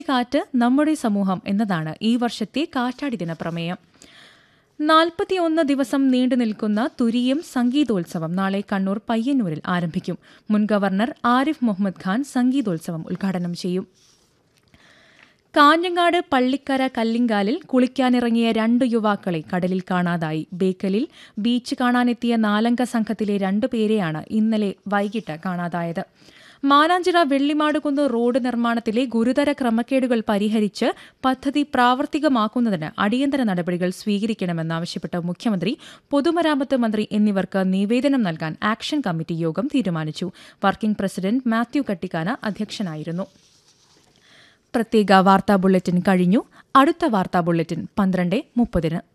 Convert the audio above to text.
കാറ്റ് നമ്മുടെ സമൂഹം എന്നതാണ് ഈ വർഷത്തെ കാറ്റാടി ദിന പ്രമേയം നാൽപ്പത്തിയൊന്ന് ദിവസം നീണ്ടു നിൽക്കുന്ന തുരിയം സംഗീതോത്സവം നാളെ കണ്ണൂർ പയ്യന്നൂരിൽ ആരംഭിക്കും മുൻ ഗവർണർ ആരിഫ് മുഹമ്മദ് ഖാൻ സംഗീതോത്സവം ഉദ്ഘാടനം ചെയ്യും കാഞ്ഞങ്ങാട് പള്ളിക്കര കല്ലിങ്കാലിൽ കുളിക്കാനിറങ്ങിയ രണ്ട് യുവാക്കളെ കടലിൽ കാണാതായി ബേക്കലിൽ ബീച്ച് കാണാനെത്തിയ നാലംഗ സംഘത്തിലെ രണ്ടുപേരെയാണ് ഇന്നലെ വൈകിട്ട് കാണാതായത് മാനാഞ്ചിറ വെള്ളിമാടുകുന്ന് റോഡ് നിർമ്മാണത്തിലെ ഗുരുതര ക്രമക്കേടുകൾ പരിഹരിച്ച് പദ്ധതി പ്രാവർത്തികമാക്കുന്നതിന് അടിയന്തര നടപടികൾ സ്വീകരിക്കണമെന്നാവശ്യപ്പെട്ട് മുഖ്യമന്ത്രി പൊതുമരാമത്ത് മന്ത്രി എന്നിവർക്ക് നിവേദനം നൽകാൻ ആക്ഷൻ കമ്മിറ്റി യോഗം തീരുമാനിച്ചു വർക്കിംഗ് പ്രസിഡന്റ് മാത്യു കട്ടിക്കാന അധ്യക്ഷനായിരുന്നു പ്രത്യേക വാർത്താ ബുള്ളറ്റിൻ കഴിഞ്ഞു അടുത്ത വാർത്താ ബുള്ളറ്റിൻ പന്ത്രണ്ട് മുപ്പതിന്